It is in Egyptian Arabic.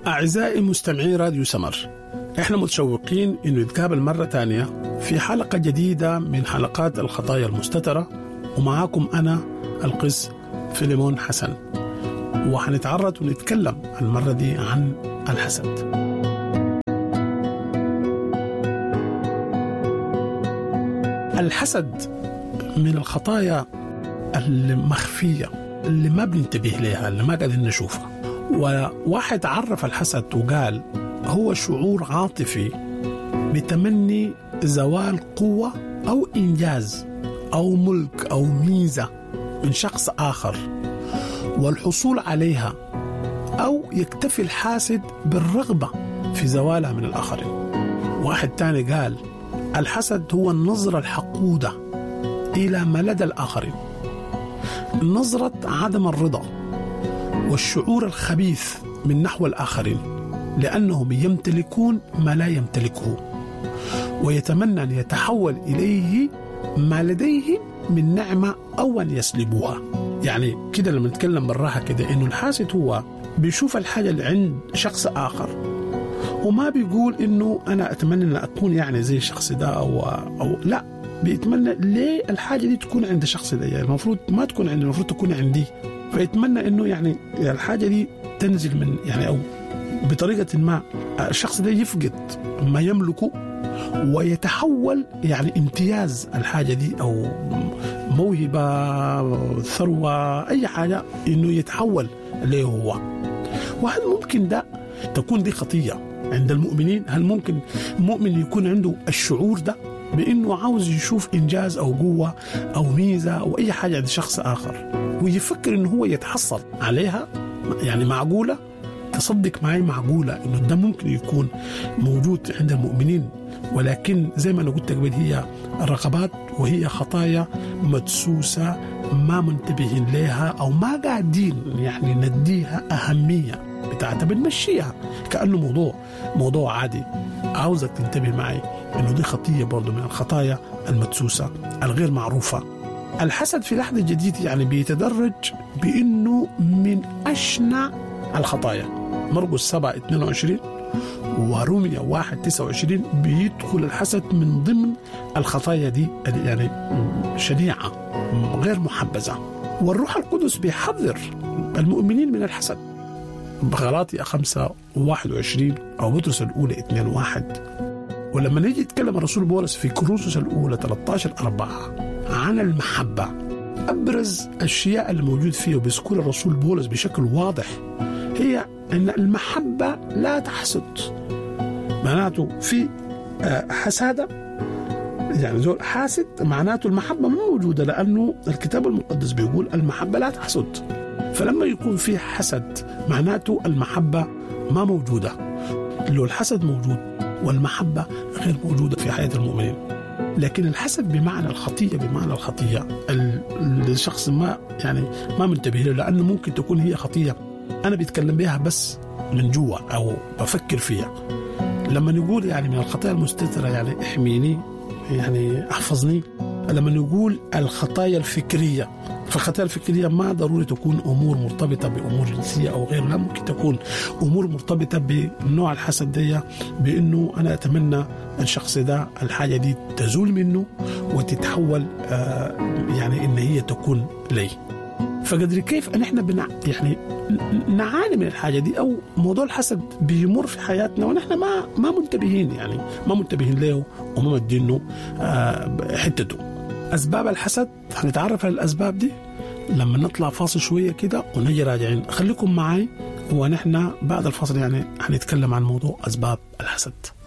أعزائي مستمعي راديو سمر إحنا متشوقين إنه نتقابل مرة تانية في حلقة جديدة من حلقات الخطايا المستترة ومعاكم أنا القس فيليمون حسن وحنتعرض ونتكلم المرة دي عن الحسد الحسد من الخطايا المخفية اللي ما بننتبه لها اللي ما قاعدين نشوفها وواحد عرف الحسد وقال هو شعور عاطفي بتمني زوال قوة أو إنجاز أو ملك أو ميزة من شخص آخر والحصول عليها أو يكتفي الحاسد بالرغبة في زوالها من الآخرين واحد تاني قال الحسد هو النظرة الحقودة إلى ما لدى الآخرين نظرة عدم الرضا والشعور الخبيث من نحو الآخرين لأنهم يمتلكون ما لا يمتلكه ويتمنى أن يتحول إليه ما لديه من نعمة أو أن يسلبوها يعني كده لما نتكلم بالراحة كده إنه الحاسد هو بيشوف الحاجة اللي عند شخص آخر وما بيقول إنه أنا أتمنى أن أكون يعني زي الشخص ده أو أو لا بيتمنى ليه الحاجة دي تكون عند الشخص ده يعني المفروض ما تكون عندي المفروض تكون عندي فيتمنى انه يعني الحاجه دي تنزل من يعني او بطريقه ما الشخص ده يفقد ما يملكه ويتحول يعني امتياز الحاجه دي او موهبه ثروه اي حاجه انه يتحول له هو وهل ممكن ده تكون دي خطيه عند المؤمنين هل ممكن مؤمن يكون عنده الشعور ده بانه عاوز يشوف انجاز او قوه او ميزه او اي حاجه عند شخص اخر ويفكر انه هو يتحصل عليها يعني معقوله تصدق معي معقوله انه ده ممكن يكون موجود عند المؤمنين ولكن زي ما انا قلت قبل هي الرغبات وهي خطايا مدسوسه ما منتبهين لها او ما قاعدين يعني نديها اهميه بتاعتها بنمشيها كانه موضوع موضوع عادي عاوزك تنتبه معي انه دي خطيه برضه من الخطايا المدسوسه الغير معروفه الحسد في لحظة جديد يعني بيتدرج بأنه من أشنع الخطايا مرقس 7 22 وروميا 1 29 بيدخل الحسد من ضمن الخطايا دي يعني شنيعة غير محبذة والروح القدس بيحذر المؤمنين من الحسد بغلاطي 5 21 أو بطرس الأولى 2 1 ولما نيجي يتكلم الرسول بولس في كروسوس الأولى 13 4 عن المحبة أبرز الأشياء اللي موجود فيها وبيذكر الرسول بولس بشكل واضح هي أن المحبة لا تحسد معناته في حسادة يعني زول حاسد معناته المحبة مو موجودة لأنه الكتاب المقدس بيقول المحبة لا تحسد فلما يكون في حسد معناته المحبة ما موجودة لو الحسد موجود والمحبة غير موجودة في حياة المؤمنين لكن الحسد بمعنى الخطيه بمعنى الخطيه الشخص ما يعني ما منتبه له لانه ممكن تكون هي خطيه انا بتكلم بها بس من جوا او بفكر فيها لما نقول يعني من الخطايا المستتره يعني احميني يعني احفظني لما نقول الخطايا الفكريه فالخطايا الفكرية ما ضروري تكون أمور مرتبطة بأمور جنسية أو غير لا ممكن تكون أمور مرتبطة بنوع الحسد دي بأنه أنا أتمنى الشخص ده الحاجة دي تزول منه وتتحول آه يعني إن هي تكون لي فقدر كيف ان احنا بنع... يعني نعاني من الحاجه دي او موضوع الحسد بيمر في حياتنا ونحن ما ما منتبهين يعني ما منتبهين له وما مدينه آه حتته اسباب الحسد هنتعرف على الاسباب دي لما نطلع فاصل شويه كده ونجي راجعين خليكم معي ونحن بعد الفاصل يعني هنتكلم عن موضوع اسباب الحسد